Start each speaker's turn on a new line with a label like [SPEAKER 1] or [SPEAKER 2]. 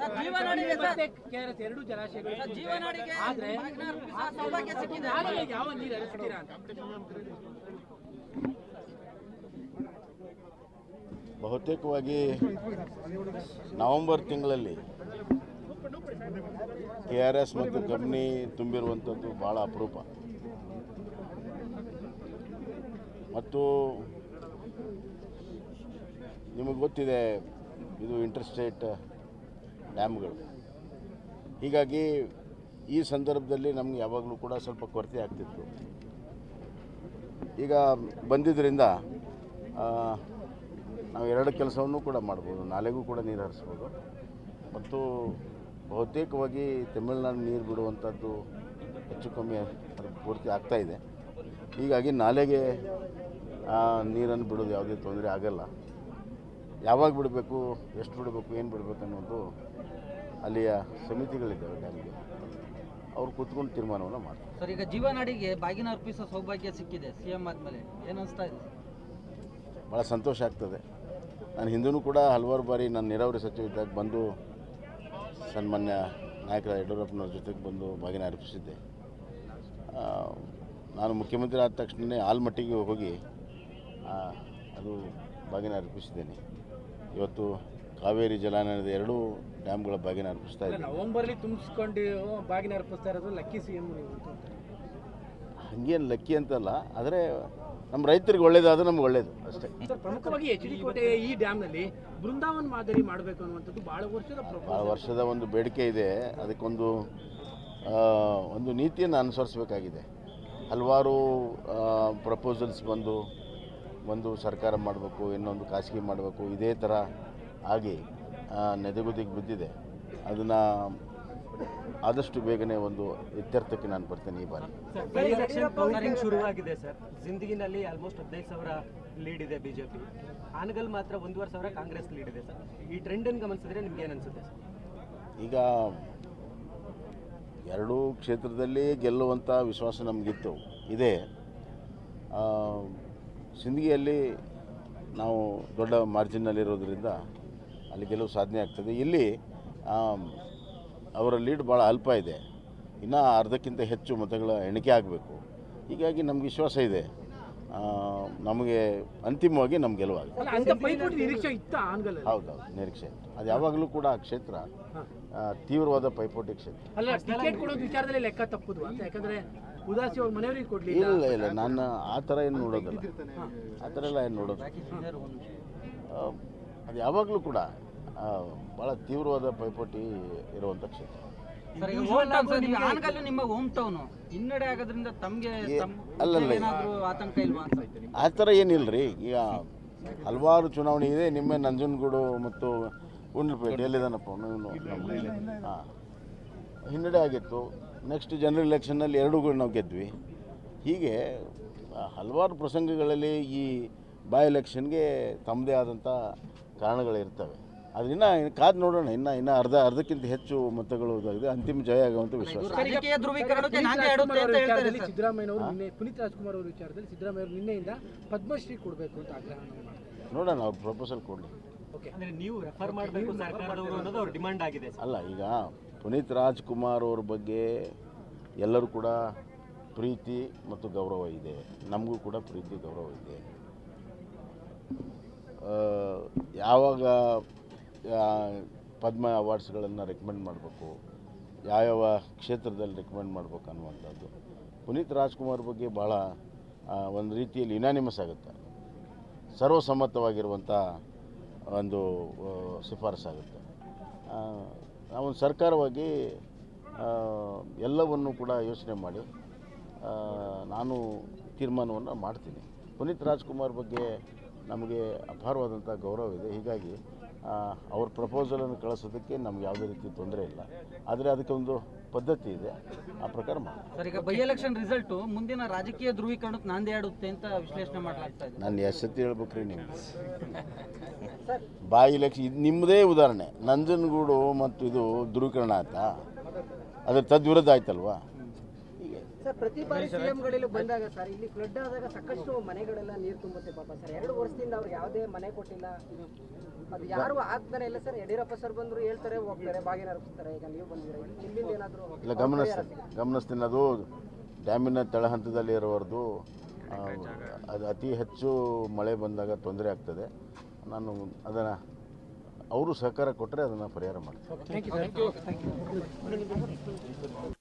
[SPEAKER 1] Sir, ಜೀವನಾಡಿಗೆ sir.
[SPEAKER 2] KRS ಎರಡು ಜಲಾಶಯಗಳು
[SPEAKER 1] sir, ಜೀವನಾಡಿಗೆ
[SPEAKER 2] ಆದ್ರೆ
[SPEAKER 1] ಬಾಗಿನ ಅರ್ಪಿಸುವ ಸೌಭಾಗ್ಯ ಸಿಕ್ಕಿದೆ
[SPEAKER 2] ನಾಲೆಗೆ ಯಾವ ನೀರು ಹರಿಸ್ತೀರಾ ಅಂತ
[SPEAKER 3] ಬಹುತೇಕವಾಗಿ ನವೆಂಬರ್ ತಿಂಗಳಲ್ಲಿ ಕೆ ಆರ್ ಎಸ್ ಮತ್ತು ಕಬ್ನಿ ತುಂಬಿರುವಂಥದ್ದು ಭಾಳ ಅಪರೂಪ ಮತ್ತು ನಿಮಗೆ ಗೊತ್ತಿದೆ ಇದು ಇಂಟರ್ಸ್ಟೇಟ್ ಡ್ಯಾಮ್ಗಳು ಹೀಗಾಗಿ ಈ ಸಂದರ್ಭದಲ್ಲಿ ನಮ್ಗೆ ಯಾವಾಗಲೂ ಕೂಡ ಸ್ವಲ್ಪ ಕೊರತೆ ಆಗ್ತಿತ್ತು ಈಗ ಬಂದಿದ್ದರಿಂದ ಆ, ನಾವು ಎರಡು ಕೆಲಸವನ್ನು ಕೂಡ ಮಾಡ್ಬೋದು ನಾಲೆಗೂ ಕೂಡ ನೀರು ಹರಿಸ್ಬೋದು ಮತ್ತು ಬಹುತೇಕವಾಗಿ ತಮಿಳುನಾಡು ನೀರು ಬಿಡುವಂಥದ್ದು ಹೆಚ್ಚು ಕಮ್ಮಿ ಅದು ಪೂರ್ತಿ ಆಗ್ತಾ ಇದೆ ಹೀಗಾಗಿ ನಾಲೆಗೆ ಆ, ನೀರನ್ನು ಬಿಡೋದು ಯಾವುದೇ ತೊಂದರೆ ಆಗಲ್ಲ ಯಾವಾಗ ಬಿಡಬೇಕು ಎಷ್ಟು ಬಿಡಬೇಕು ಏನು ಬಿಡಬೇಕು ಅನ್ನೋದು ಅಲ್ಲಿಯ ಸಮಿತಿಗಳಿದ್ದಾವೆ ಡ್ಯಾಮ್ಗೆ ಅವ್ರು ಕೂತ್ಕೊಂಡು ತೀರ್ಮಾನವನ್ನು ಮಾಡ್ತಾರೆ
[SPEAKER 1] ಸರ್ ಈಗ ಜೀವನಾಡಿಗೆ ಬಾಗಿನ ಅರ್ಪಿಸೋ ಸೌಭಾಗ್ಯ ಸಿಕ್ಕಿದೆ ಸಿಎಂ ಆದ್ಮೇಲೆ ಏನ್ ಅನ್ಸ್ತಾ ಇದೆ
[SPEAKER 3] ಭಾಳ ಸಂತೋಷ ಆಗ್ತದೆ ನಾನು ಹಿಂದೂ ಕೂಡ ಹಲವಾರು ಬಾರಿ ನಾನು ನೀರಾವರಿ ಸಚಿವ ಇದ್ದಾಗ ಬಂದು ಸನ್ಮಾನ್ಯ ನಾಯಕರ ಯಡಿಯೂರಪ್ಪನವ್ರ ಜೊತೆಗೆ ಬಂದು ಬಾಗಿನ ಅರ್ಪಿಸಿದ್ದೆ ಆ, ನಾನು ಮುಖ್ಯಮಂತ್ರಿ ಆದ ತಕ್ಷಣವೇ ಆಲ್ಮಟ್ಟಿಗೆ ಹೋಗಿ ಆ, ಅದು ಬಾಗಿನ ಅರ್ಪಿಸಿದ್ದೇನೆ ಇವತ್ತು ಕಾವೇರಿ ಜಲಾನಯನದ ಎರಡೂ ಡ್ಯಾಮ್ಗಳ ಬಾಗಿನ ಅರ್ಪಿಸ್ತಾ ಇದ್ದೀನಿ
[SPEAKER 2] ನವೆಂಬರ್ಲಿ ತುಂಬಿಸ್ಕೊಂಡು ಬಾಗಿನ ಅರ್ಪಿಸ್ತಾ ಇರೋದು ಲಕ್ಕಿ ಸಿ ಎಂ ನೀವು ಅಂತ.
[SPEAKER 3] ಹಂಗೇನು ಲಕ್ಕಿ ಅಂತಲ್ಲ ಆದರೆ ನಮ್ಮ ರೈತರಿಗೆ ಒಳ್ಳೇದಾದ್ರೆ ನಮ್ಗೆ ಒಳ್ಳೇದು ಅಷ್ಟೇ
[SPEAKER 2] ಸರ್ ಪ್ರಮುಖವಾಗಿ ಎಚ್ ಡಿ ಕೋಟೆಯ ಈ ಡ್ಯಾಮ್ನಲ್ಲಿ ಬೃಂದಾವನ್ ಮಾದರಿ ಮಾಡಬೇಕು ಅನ್ನುವಂಥದ್ದು ಬಹಳ ವರ್ಷದ
[SPEAKER 3] ಭಾಳ
[SPEAKER 2] ಪ್ರಪೋಸಲ್
[SPEAKER 3] ವರ್ಷದ ಒಂದು ಬೇಡಿಕೆ ಇದೆ ಅದಕ್ಕೊಂದು ಆ, ಒಂದು ನೀತಿಯನ್ನು ಅನುಸರಿಸಬೇಕಾಗಿದೆ ಹಲವಾರು ಪ್ರಪೋಸಲ್ಸ್ ಬಂದು ಒಂದು ಸರ್ಕಾರ ಮಾಡಬೇಕು ಇನ್ನೊಂದು ಖಾಸಗಿ ಮಾಡಬೇಕು ಇದೇ ಥರ ಆಗಿ ಆ, ನೆದೆಗುದಿಗೆ ಬಿದ್ದಿದೆ ಅದನ್ನು ಆದಷ್ಟು ಬೇಗನೆ ಒಂದು ಇತ್ಯರ್ಥಕ್ಕೆ ನಾನು ಬರ್ತೇನೆ ಈ ಬಾರಿ
[SPEAKER 4] ಬೈ ಎಲೆಕ್ಷನ್ ಕೌಂಟಿಂಗ್ ಶುರುವಾಗಿದೆ ಸರ್ ಜಿಂದಗಿನಲ್ಲಿ ಆಲ್ಮೋಸ್ಟ್ ಹದಿನೈದು ಸಾವಿರ ಲೀಡ್ ಇದೆ ಬಿಜೆಪಿ ಆನಗಲ್ ಮಾತ್ರ ಒಂದೂವರೆ ಸಾವಿರ ಕಾಂಗ್ರೆಸ್ ಲೀಡ್ ಇದೆ ಸರ್ ಈ ಟ್ರೆಂಡ್ ಅನ್ನು ಗಮನಿಸಿದ್ರೆ ನಿಮ್ಗೆ ಏನು ಅನ್ಸುತ್ತೆ ಸರ್
[SPEAKER 3] ಈಗ ಎರಡೂ ಕ್ಷೇತ್ರದಲ್ಲಿ ಗೆಲ್ಲುವಂಥ ವಿಶ್ವಾಸ ನಮಗಿತ್ತು ಇದೆ ಆ, ಸಿಂದಗಿಯಲ್ಲಿ ನಾವು ದೊಡ್ಡ ಮಾರ್ಜಿನ್ನಲ್ಲಿರೋದ್ರಿಂದ ಅಲ್ಲಿ ಗೆಲುವು ಸಾಧನೆ ಆಗ್ತದೆ ಇಲ್ಲಿ ಆ, ಅವರ ಲೀಡ್ ಭಾಳ ಅಲ್ಪ ಇದೆ ಇನ್ನು ಅರ್ಧಕ್ಕಿಂತ ಹೆಚ್ಚು ಮತಗಳ ಎಣಿಕೆ ಆಗಬೇಕು ಹೀಗಾಗಿ ನಮ್ಗೆ ವಿಶ್ವಾಸ ಇದೆ ಆ, ನಮಗೆ ಅಂತಿಮವಾಗಿ ನಮ್ಮ ಗೆಲುವಾಗಿದೆ
[SPEAKER 2] ಅಲ್ಲ ಅಂತ ಪೈಪೋಟಿ ನಿರೀಕ್ಷೆ ಇತ್ತ ಆನ್ಗಲ್
[SPEAKER 3] ಹೌದೌದು ನಿರೀಕ್ಷೆ ಅದು ಯಾವಾಗಲೂ ಕೂಡ ಆ ಕ್ಷೇತ್ರ ಆ, ತೀವ್ರವಾದ ಪೈಪೋಟಿ ಕ್ಷೇತ್ರ
[SPEAKER 2] ಅಲ್ಲ ಟಿಕೆಟ್ ಕೊಡೋದು ವಿಚಾರದಲ್ಲಿ ಲೆಕ್ಕ ತಪ್ಪುದು ಅಂತ ಯಾಕಂದ್ರೆ ಉದಾಸಿ ಅವ್ರ ಮನೆಯವರಿಗೆ ಕೊಡ್ಲಿ
[SPEAKER 3] ಇಲ್ಲ ಇಲ್ಲ ನಾನು ಆ ಥರ ಏನು ನೋಡೋದಿಲ್ಲ ಆ ಥರ ಎಲ್ಲ ಏನು ನೋಡೋದು ಆ, ಅದು ಯಾವಾಗಲೂ ಕೂಡ ಆ, ಭಾಳ ತೀವ್ರವಾದ ಪೈಪೋಟಿ ಇರುವಂಥ ಕ್ಷೇತ್ರ
[SPEAKER 1] ಸರ್ ಈಗ ಹೋಮ್ ಟೌನ್ ಸರ್ ಈಗ ಆನಗಲ್ಲು ನಿಮ್ಮ ಹೋಮ್ ಟೌನ್ ಹಿನ್ನಡೆ ಆಗೋದ್ರಿಂದ ತಮ್ಗೆ
[SPEAKER 3] ಏ-
[SPEAKER 1] ತಮ್ಮ
[SPEAKER 3] ಅಲ್ಲಲ್ಲ.
[SPEAKER 1] ಏನಾದ್ರು ಆತಂಕ ಇಲ್ವಾ ಅಂತ
[SPEAKER 3] ಆ ಥರ ಏನಿಲ್ಲ ರೀ ಈಗ ಹಲವಾರು ಚುನಾವಣೆ ಇದೆ ನಿಮ್ಮೆ ನಂಜನಗೂಡು ಮತ್ತು ಗುಂಡ್ಲಪೇಟೆ ಎಲ್ಲಿದ್ದಾನಪ್ಪ ಅವನು ಹಾಂ ಹಿನ್ನಡೆ ಆಗಿತ್ತು ನೆಕ್ಸ್ಟ್ ಜನರಲ್ ಎಲೆಕ್ಷನ್ನಲ್ಲಿ ಎರಡೂ ನಾವು ಗೆದ್ವಿ ಹೀಗೆ ಆ, ಹಲವಾರು ಪ್ರಸಂಗಗಳಲ್ಲಿ ಈ ಬೈ ಎಲೆಕ್ಷನ್ಗೆ ತಮ್ಮದೇ ಆದಂಥ ಕಾರಣಗಳಿರ್ತವೆ ಅದನ್ನ ಕಾದು ನೋಡೋಣ ಇನ್ನು ಇನ್ನು ಅರ್ಧ ಅರ್ಧಕ್ಕಿಂತ ಹೆಚ್ಚು ಮತಗಳು ಇದಾಗಿದೆ ಅಂತಿಮ ಜಯ ಆಗುವಂಥ ವಿಶ್ವಾಸ
[SPEAKER 1] ರಾಜಕೀಯ ಧ್ರುವೀಕರಣಕ್ಕೆ ನಾನೇ ಆಡುತ್ತೆ ಅಂತ ಹೇಳ್ತಾರೆ
[SPEAKER 2] ವಿಚಾರದಲ್ಲಿ
[SPEAKER 1] ಸರ್
[SPEAKER 2] ಸಿದ್ದರಾಮಯ್ಯನವರು ನಿನ್ನೆ ಪುನೀತ್ ರಾಜ್ಕುಮಾರ್ ಅವರ ವಿಚಾರದಲ್ಲಿ ಸಿದ್ದರಾಮಯ್ಯ ಅವರು ನಿನ್ನೆಯಿಂದ ಪದ್ಮಶ್ರೀ ಕೊಡಬೇಕು ಅಂತ ಆಗ್ರಹವನ್ನು ಮಾಡ್ತಾರೆ
[SPEAKER 3] ನೋಡೋಣ ಅವ್ರು ಪ್ರಪೋಸಲ್ ಕೊಡಲಿ
[SPEAKER 2] ಓಕೆ
[SPEAKER 4] ಅಂದ್ರೆ ನೀವು ರೆಫರ್ ಮಾಡಬೇಕು ಸರ್ಕಾರದವರು ಅನ್ನೋದು ಅವ್ರ ಡಿಮಾಂಡ್ ಆಗಿದೆ ಸರ್
[SPEAKER 3] ಅಲ್ಲ ಈಗ ಪುನೀತ್ ರಾಜ್ಕುಮಾರ್ ಅವ್ರ ಬಗ್ಗೆ ಎಲ್ಲರೂ ಕೂಡ ಪ್ರೀತಿ ಮತ್ತು ಗೌರವ ಇದೆ ನಮಗೂ ಕೂಡ ಪ್ರೀತಿ ಗೌರವ ಇದೆ ಆ, ಯಾವಾಗ ಆ, ಪದ್ಮ ಅವಾರ್ಡ್ಸ್ಗಳನ್ನು ರೆಕಮೆಂಡ್ ಮಾಡಬೇಕು ಯಾವ್ಯಾವ ಕ್ಷೇತ್ರದಲ್ಲಿ ರೆಕಮೆಂಡ್ ಮಾಡಬೇಕು ಅನ್ನುವಂಥದ್ದು ಪುನೀತ್ ರಾಜ್ಕುಮಾರ್ ಬಗ್ಗೆ ಭಾಳ ಆ, ಒಂದು ರೀತಿಯಲ್ಲಿ ಯುನಾನಿಮಸ್ ಆಗುತ್ತೆ ಸರ್ವಸಮ್ಮತವಾಗಿರುವಂಥ ಒಂದು ಆ, ಶಿಫಾರಸ್ಸಾಗುತ್ತೆ ಆ, ನಾವೊಂದು ಸರ್ಕಾರವಾಗಿ ಆ, ಎಲ್ಲವನ್ನು ಕೂಡ ಯೋಚನೆ ಮಾಡಿ ಆ, ನಾನು ತೀರ್ಮಾನವನ್ನು ಮಾಡ್ತೀನಿ ಪುನೀತ್ ರಾಜ್ಕುಮಾರ್ ಬಗ್ಗೆ ನಮಗೆ ಅಪಾರವಾದಂಥ ಗೌರವ ಇದೆ ಹೀಗಾಗಿ ಆ, ಅವ್ರ ಪ್ರಪೋಸಲನ್ನು ಕಳಿಸೋದಕ್ಕೆ ನಮ್ಗೆ ಯಾವುದೇ ರೀತಿ ತೊಂದರೆ ಇಲ್ಲ ಆದರೆ ಅದಕ್ಕೊಂದು ಪದ್ಧತಿ ಇದೆ ಆ ಪ್ರಕಾರ ಮಾಡಿ
[SPEAKER 1] ಸರ್ ಈಗ ಬೈ ಎಲೆಕ್ಷನ್ ರಿಸಲ್ಟ್ ಮುಂದಿನ ರಾಜಕೀಯ ಧ್ರುವೀಕರಣಕ್ಕೆ ನಾಂದಿ ಆಡುತ್ತೆ ಅಂತ ವಿಶ್ಲೇಷಣೆ ಮಾಡಲಾಗ್ತಾ ಇದೆ
[SPEAKER 3] ನಾನು ಎಷ್ಟು ಸತಿ ಹೇಳ್ಬೇಕ್ರಿ ನೀವು ಬಾಯಿ ಇಲೆಕ್ಷನ್ ಇದು ನಿಮ್ಮದೇ ಉದಾಹರಣೆ ನಂಜನಗೂಡು ಮತ್ತು ಇದು ಧ್ರುವೀಕರಣ ಆಯ್ತಾ ಅದ್ರ ತದ್ವಿರುದ್ಧ ಆಯ್ತಲ್ವಾ ಹೀಗೆ
[SPEAKER 5] ಸರ್ ಪ್ರತಿ ಬಾರಿ ಸಿಎಂಗಳಲ್ಲಿ ಬಂದಾಗ ಸರ್ ಇಲ್ಲಿ ಫ್ಲಡ್ ಆದಾಗ ಸಾಕಷ್ಟು ಮನೆಗಳೆಲ್ಲ ನೀರು ತುಂಬುತ್ತೆ ಪಾಪ ಸರ್ ಎರಡು ವರ್ಷದಿಂದ ಅವ್ರಿಗೆ ಯಾವುದೇ ಮನೆ ಕೊಟ್ಟಿಲ್ಲ ಅದು ಯಾರು ಆಗ್ತಾನೆ ಇಲ್ಲ ಸರ್ ಯಡಿಯೂರಪ್ಪ ಸರ್ ಬಂದ್ರು ಹೇಳ್ತಾರೆ ಹೋಗ್ತಾರೆ ಬಾಗಿನ ಅರ್ಪಿಸ್ತಾರೆ ಈಗ ನೀವು ಬಂದಿದ್ದೀರಾ ಇಲ್ಲಿ ನಿಮ್ಮಿಂದ ಏನಾದ್ರು
[SPEAKER 3] ಇಲ್ಲ ಗಮನಿಸ್ತೀನಿ ಗಮನಿಸ್ತೀನಿ ಅದು ಡ್ಯಾಮಿನ ತಳಹಂತದಲ್ಲಿ ಇರೋವರೆದು ಆ, ಅದು ಅತಿ ಹೆಚ್ಚು ಮಳೆ ಬಂದಾಗ ತೊಂದರೆ ಆಗ್ತದೆ ನಾನು ಅದನ್ನು ಅವರು ಸಹಕಾರ ಕೊಟ್ಟರೆ ಅದನ್ನು ಪರಿಹಾರ ಮಾಡ್ತೀನಿ
[SPEAKER 2] thank you sir thank you